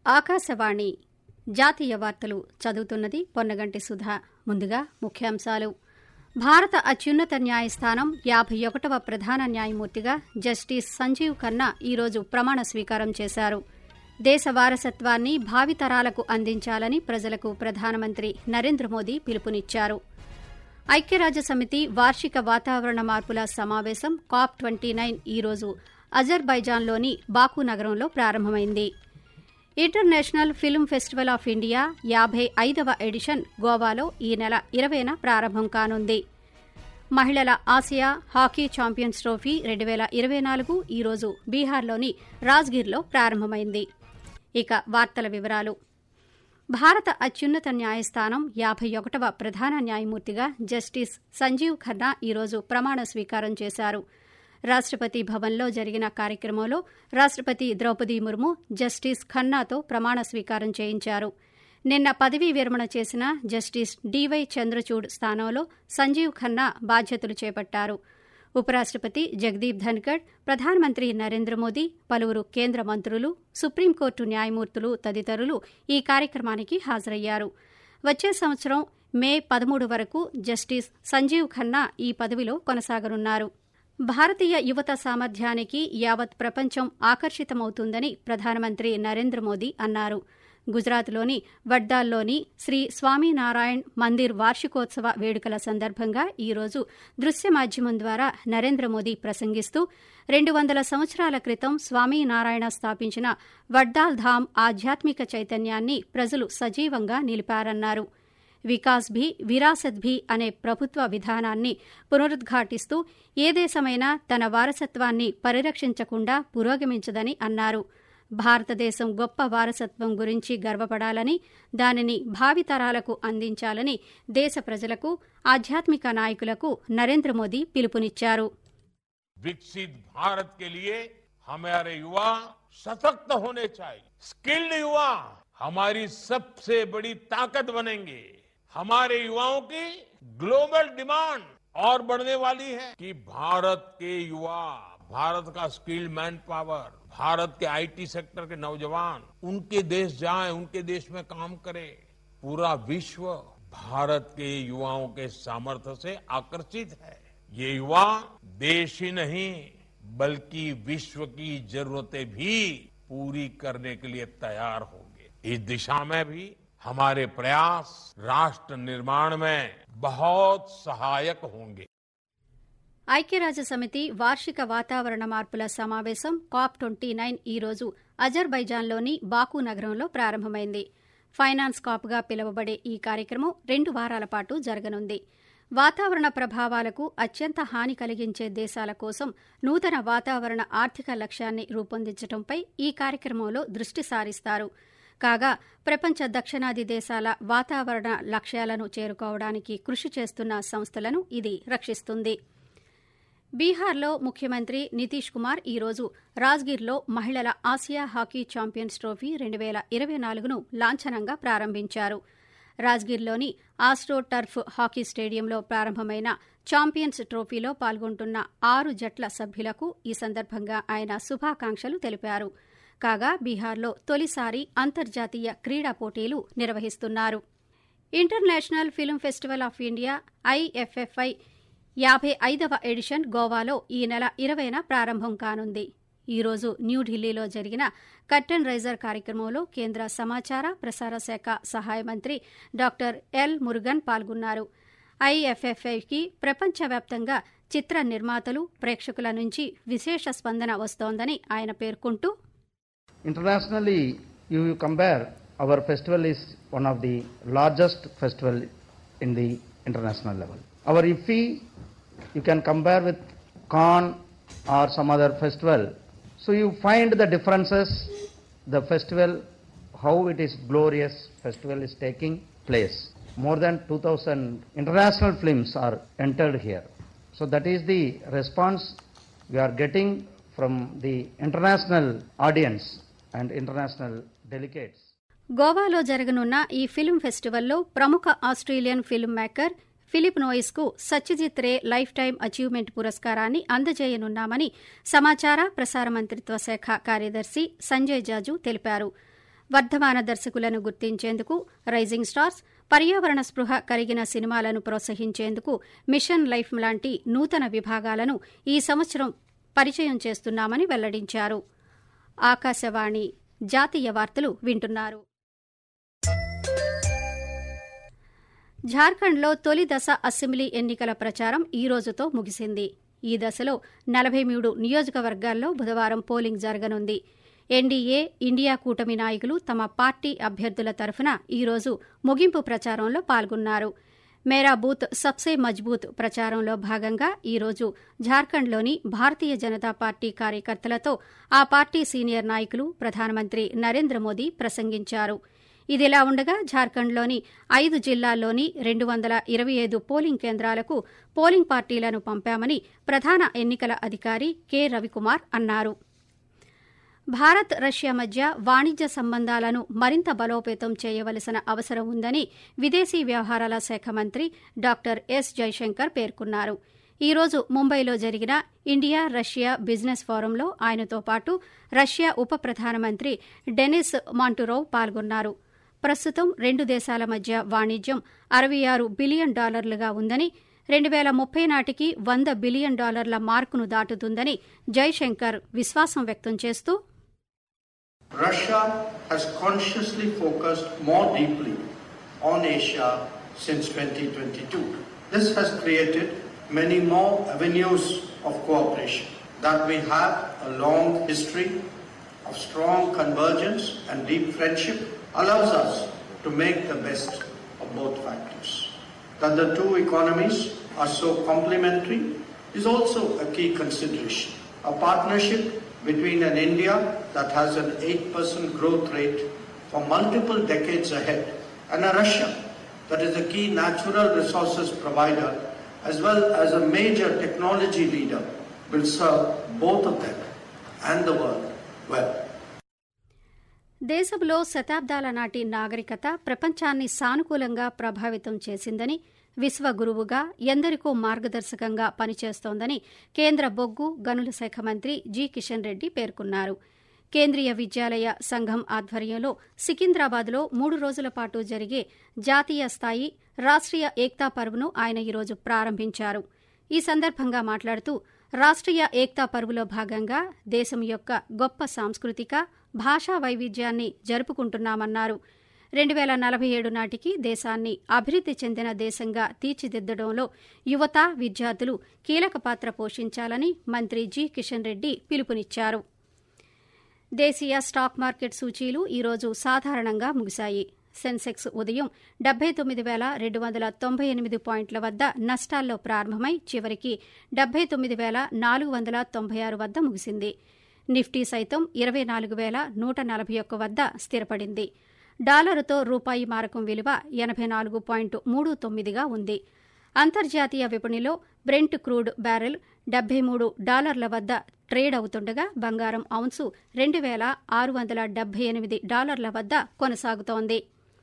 ఆకాశవాణి జాతీయ వార్తలు చదువుతున్నది పొన్నగంటి సుధా ముందుగా ముఖ్యాంశాలు భారత అత్యున్నత న్యాయస్థానం యాభై ఒకటవ ప్రధాన న్యాయమూర్తిగా జస్టిస్ సంజీవ్ ఖన్నా ఈరోజు ప్రమాణ స్వీకారం చేశారు దేశ వారసత్వాన్ని భావితరాలకు అందించాలని ప్రజలకు ప్రధానమంత్రి నరేంద్ర మోదీ పిలుపునిచ్చారు ఐక్యరాజ్యసమితి వార్షిక వాతావరణ మార్పుల సమావేశం కాప్ ట్వంటీ నైన్ ఈరోజు అజర్బైజాన్లోని బాకు నగరంలో ప్రారంభమైంది international film festival of India యాభై ఐదవ ఎడిషన్ గోవాలో ఈ నెల ఇరవైన ప్రారంభం కానుంది మహిళల ఆసియా హాకీ ఛాంపియన్స్ ట్రోఫీ రెండు వేల ఇరవై నాలుగు ఈరోజు బీహార్లోని రాజ్గిర్లో ప్రారంభమైంది ఇక వార్తల వివరాలు భారత అత్యున్నత న్యాయస్థానం యాభై ఒకటవ ప్రధాన న్యాయమూర్తిగా జస్టిస్ సంజీవ్ ఖన్నా ఈరోజు ప్రమాణ స్వీకారం చేశారు రాష్టపతి భవన్లో జరిగిన కార్యక్రమంలో రాష్టపతి ద్రౌపది ముర్ము జస్టిస్ ఖన్నాతో ప్రమాణ స్వీకారం చేయించారు నిన్న పదవీ విరమణ చేసిన జస్టిస్ డివై చంద్రచూడ్ స్థానంలో సంజీవ్ ఖన్నా బాధ్యతలు చేపట్టారు ఉపరాష్టపతి జగదీప్ ధన్కడ్ ప్రధానమంత్రి నరేంద్ర మోదీ పలువురు కేంద్ర మంత్రులు సుప్రీంకోర్టు న్యాయమూర్తులు తదితరులు ఈ కార్యక్రమానికి హాజరయ్యారు వచ్చే సంవత్సరం మే పదమూడు వరకు జస్టిస్ సంజీవ్ ఖన్నా ఈ పదవిలో కొనసాగనున్నారు భారతీయ యువత సామర్థ్యానికి యావత్ ప్రపంచం ఆకర్షితమవుతుందని ప్రధానమంత్రి నరేంద్ర మోదీ అన్నారు గుజరాత్లోని వడ్డాల్లోని శ్రీ స్వామినారాయణ్ మందిర్ వార్షికోత్సవ వేడుకల సందర్భంగా ఈరోజు దృశ్య మాధ్యమం ద్వారా నరేంద్ర మోదీ ప్రసంగిస్తూ రెండు వందల సంవత్సరాల క్రితం స్వామినారాయణ స్థాపించిన వడ్డాల్ ధామ్ ఆధ్యాత్మిక చైతన్యాన్ని ప్రజలు సజీవంగా నిలిపారన్నారు వికాస్ భీ విరాసత్ భీ అనే ప్రభుత్వ విధానాన్ని పునరుద్ఘాటిస్తూ ఏ దేశమైనా తన వారసత్వాన్ని పరిరక్షించకుండా పురోగమించదని అన్నారు భారతదేశం గొప్ప వారసత్వం గురించి గర్వపడాలని దానిని భావితరాలకు అందించాలని దేశ ప్రజలకు ఆధ్యాత్మిక నాయకులకు నరేంద్ర మోదీ పిలుపునిచ్చారు विकसित भारत के लिए हमारे युवा सशक्त होने चाहिए स्किल्ड युवा हमारी सबसे बड़ी ताकत बनेंगे हमारे युवाओं की ग्लोबल डिमांड और बढ़ने वाली है कि भारत के युवा भारत का स्किल्ड मैन पावर भारत के आईटी सेक्टर के नौजवान उनके देश जाएं उनके देश में काम करें पूरा विश्व भारत के युवाओं के सामर्थ्य से आकर्षित है ये युवा देश ही नहीं बल्कि विश्व की जरूरतें भी पूरी करने के लिए तैयार होंगे इस दिशा में भी हमारे प्रयास राष्ट्र निर्माण में बहुत सहायक होंगे ఐక్యరాజ్య సమితి వార్షిక వాతావరణ మార్పుల సమావేశం కాప్ ట్వంటీ నైన్ ఈరోజు అజర్బైజాన్లోని బాకు నగరంలో ప్రారంభమైంది ఫైనాన్స్ కాప్గా పిలువబడే ఈ కార్యక్రమం రెండు వారాల పాటు జరగనుంది వాతావరణ ప్రభావాలకు అత్యంత హాని కలిగించే దేశాల కోసం నూతన వాతావరణ ఆర్థిక లక్ష్యాన్ని రూపొందించడంపై ఈ కార్యక్రమంలో దృష్టి సారిస్తారు కాగా ప్రపంచ దక్షిణాది దేశాల వాతావరణ లక్ష్యాలను చేరుకోవడానికి కృషి చేస్తున్న సంస్థలను ఇది రక్షిస్తుంది బీహార్లో ముఖ్యమంత్రి నితీష్ కుమార్ ఈరోజు రాజ్గిర్లో మహిళల ఆసియా హాకీ ఛాంపియన్స్ ట్రోఫీ రెండు వేల ఇరవై నాలుగును లాంఛనంగా ప్రారంభించారు రాజ్గిర్లోని ఆస్ట్రో టర్ఫ్ హాకీ స్టేడియంలో ప్రారంభమైన ఛాంపియన్స్ ట్రోఫీలో పాల్గొంటున్న ఆరు జట్ల సభ్యులకు ఈ సందర్భంగా ఆయన శుభాకాంక్షలు తెలిపారు కాగా బీహార్లో తొలిసారి అంతర్జాతీయ క్రీడా పోటీలు నిర్వహిస్తున్నారు international film festival of India IFFI యాభై ఐదవ ఎడిషన్ గోవాలో ఈ నెల ఇరవైన ప్రారంభం కానుంది ఈ రోజు న్యూఢిల్లీలో జరిగిన కర్టెన్ రైజర్ కార్యక్రమంలో కేంద్ర సమాచార ప్రసార శాఖ సహాయ మంత్రి డాక్టర్ ఎల్ మురుగన్ పాల్గొన్నారు ఐఎఫ్ఎఫ్ఐకి ప్రపంచవ్యాప్తంగా చిత్ర నిర్మాతలు ప్రేక్షకుల నుంచి విశేష స్పందన వస్తోందని ఆయన పేర్కొంటూ Internationally, you you compare, our festival is one of the largest festival in the international level. Our IFFI, you can compare with Cannes or some other festival. So you find the differences, the festival, how it is glorious festival is taking place. More than 2000 international films are entered here. So that is the response we are getting from the international audience and international delegates. గోవాలో జరగనున్న ఈ film ఫెస్టివల్లో ప్రముఖ Australian film maker Philip Noyce కు Satyajit Ray lifetime achievement పురస్కారాన్ని అందజేయనున్నామని సమాచార ప్రసార మంత్రిత్వ శాఖ కార్యదర్శి సంజయ్ జాజు తెలిపారు వర్ధమాన దర్శకులను గుర్తించేందుకు రైజింగ్ స్టార్స్ పర్యావరణ స్పృహ కలిగిన సినిమాలను ప్రోత్సహించేందుకు మిషన్ లైఫ్ లాంటి నూతన విభాగాలను ఈ సంవత్సరం పరిచయం చేస్తున్నామని వెల్లడించారు ఆకాశవాణి జాతీయ వార్తలు వింటున్నారు జార్ఖండ్లో తొలి దశ అసెంబ్లీ ఎన్నికల ప్రచారం ఈ రోజుతో ముగిసింది ఈ దశలో నలభై మూడు నియోజకవర్గాల్లో బుధవారం పోలింగ్ జరగనుంది ఎన్డీఏ ఇండియా కూటమి నాయకులు తమ పార్టీ అభ్యర్థుల తరఫున ఈరోజు ముగింపు ప్రచారంలో పాల్గొన్నారు మేరా బూత్ సబ్సే మజ్బూత్ ప్రచారంలో భాగంగా ఈరోజు జార్ఖండ్లోని భారతీయ జనతా పార్టీ కార్యకర్తలతో ఆ పార్టీ సీనియర్ నాయకులు ప్రధానమంత్రి నరేంద్ర మోదీ ప్రసంగించారు ఇదిలా ఉండగా జార్ఖండ్లోని ఐదు జిల్లాల్లోని రెండు వందల ఇరవై ఐదు పోలింగ్ కేంద్రాలకు పోలింగ్ పార్టీలను పంపామని ప్రధాన ఎన్నికల అధికారి కె రవికుమార్ అన్నారు భారత్ రష్యా మధ్య వాణిజ్య సంబంధాలను మరింత బలోపేతం చేయవలసిన అవసరం ఉందని విదేశీ వ్యవహారాల శాఖ మంత్రి డాక్టర్ ఎస్ జైశంకర్ పేర్కొన్నారు ఈ రోజు ముంబైలో జరిగిన ఇండియా రష్యా బిజినెస్ ఫోరంలో ఆయనతో పాటు రష్యా ఉప ప్రధానమంత్రి డెనిస్ మాంటురోవ్ పాల్గొన్నారు ప్రస్తుతం రెండు దేశాల మధ్య వాణిజ్యం అరవై ఆరు బిలియన్ డాలర్లుగా ఉందని రెండు వేల ముప్పై నాటికి వంద బిలియన్ డాలర్ల మార్కును దాటుతుందని జైశంకర్ విశ్వాసం వ్యక్తం చేస్తూ Russia has consciously focused more deeply on Asia since 2022. This has created many more avenues of cooperation that we have a long history of strong convergence and deep friendship allows us to make the best of both factors. That the two economies are so complementary is also a key consideration. A partnership between an India that has an 8% growth rate for multiple decades ahead and a Russia that is a key natural resources provider as well as a major technology leader will serve both of them and the world well. దేశంలో శతాబ్దాల నాటి నాగరికత ప్రపంచాన్ని సానుకూలంగా ప్రభావితం చేసిందని విశ్వగురువుగా ఎందరికో మార్గదర్శకంగా పనిచేస్తోందని కేంద్ర బొగ్గు గనుల శాఖ మంత్రి జి కిషన్ రెడ్డి పేర్కొన్నారు కేంద్రీయ విద్యాలయ సంఘం ఆధ్వర్యంలో సికింద్రాబాద్లో మూడు రోజుల పాటు జరిగే జాతీయ స్థాయి రాష్ట్రీయ ఏక్తా పర్వ్ను ఆయన ఈరోజు ప్రారంభించారు ఈ సందర్భంగా మాట్లాడుతూ రాష్ట్రీయ ఏక్తా పర్వులో భాగంగా దేశం యొక్క గొప్ప సాంస్కృతిక భాషా వైవిధ్యాన్ని జరుపుకుంటున్నామన్నారు రెండు వేల నలభై ఏడు నాటికి దేశాన్ని అభివృద్ది చెందిన దేశంగా తీర్చిదిద్దడంలో యువత విద్యార్థులు కీలక పాత్ర పోషించాలని మంత్రి జి కిషన్ రెడ్డి పిలుపునిచ్చారు దేశీయ స్టాక్ మార్కెట్ సూచీలు ఈరోజు సాధారణంగా ముగిశాయి సెన్సెక్స్ ఉదయం డెబ్బై తొమ్మిది వేల రెండు వందల తొంభై ఎనిమిది పాయింట్ల వద్ద నష్టాల్లో ప్రారంభమై చివరికి డెబ్బై తొమ్మిది వేల నాలుగు వందల తొంభై ఆరు వద్ద ముగిసింది నిఫ్టీ సైతం ఇరవై నాలుగు వేల నూట నలభై ఒక్క వద్ద స్థిరపడింది డాలరుతో రూపాయి మారకం విలువ ఎనభై నాలుగు పాయింట్ మూడు తొమ్మిదిగా ఉంది అంతర్జాతీయ విపణిలో బ్రెంట్ క్రూడ్ బ్యారెల్ డెబ్బై మూడు డాలర్ల వద్ద ట్రేడ్ అవుతుండగా బంగారం ఔన్సు రెండు వేల ఆరు వందల డెబ్బై ఎనిమిది డాలర్ల వద్ద కొనసాగుతోంది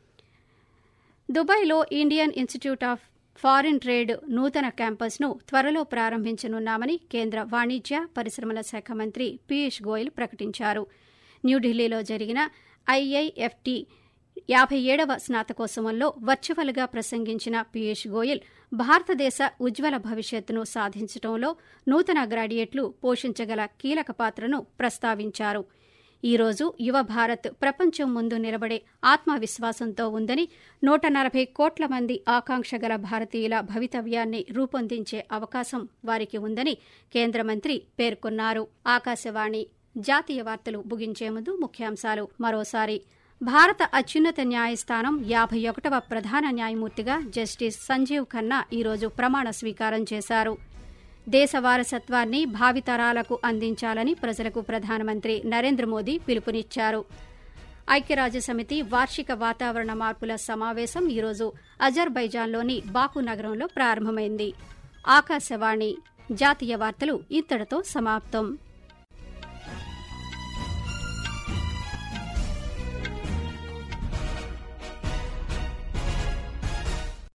దుబాయ్లో Indian institute of foreign trade నూతన క్యాంపస్ను త్వరలో ప్రారంభించనున్నామని కేంద్ర వాణిజ్య పరిశ్రమల శాఖ మంత్రి పీయూష్ గోయల్ ప్రకటించారు న్యూఢిల్లీలో జరిగిన ఐఐఎఫ్టీ యాభై ఏడవ స్నాతకోత్సవంలో వర్చువల్గా ప్రసంగించిన పీయూష్ గోయల్ భారతదేశ ఉజ్వల భవిష్యత్తును సాధించడంలో నూతన గ్రాడ్యుయేట్లు పోషించగల కీలక పాత్రను ప్రస్తావించారు ఈ రోజు యువ భారత్ ప్రపంచం ముందు నిలబడే ఆత్మవిశ్వాసంతో ఉందని నూట నలభై కోట్ల మంది ఆకాంక్ష గల భారతీయుల భవితవ్యాన్ని రూపొందించే అవకాశం వారికి ఉందని కేంద్ర మంత్రి పేర్కొన్నారు ఆకాశవాణి జాతీయ వార్తలు ముగించే ముందు ముఖ్యాంశాలు మరోసారి భారత అత్యున్నత న్యాయస్థానం యాభై ఒకటవ ప్రధాన న్యాయమూర్తిగా జస్టిస్ సంజీవ్ ఖన్నా ఈరోజు ప్రమాణ స్వీకారం చేశారు దేశ వారసత్వాన్ని భావితరాలకు అందించాలని ప్రజలకు ప్రధానమంత్రి నరేంద్ర మోదీ పిలుపునిచ్చారు ఐక్యరాజ్యసమితి వార్షిక వాతావరణ మార్పుల సమావేశం ఈరోజు అజర్బైజాన్లోని బాకు నగరంలో ప్రారంభమైంది ఆకాశవాణి జాతీయ వార్తలు ఇత్తడితో సమాప్తం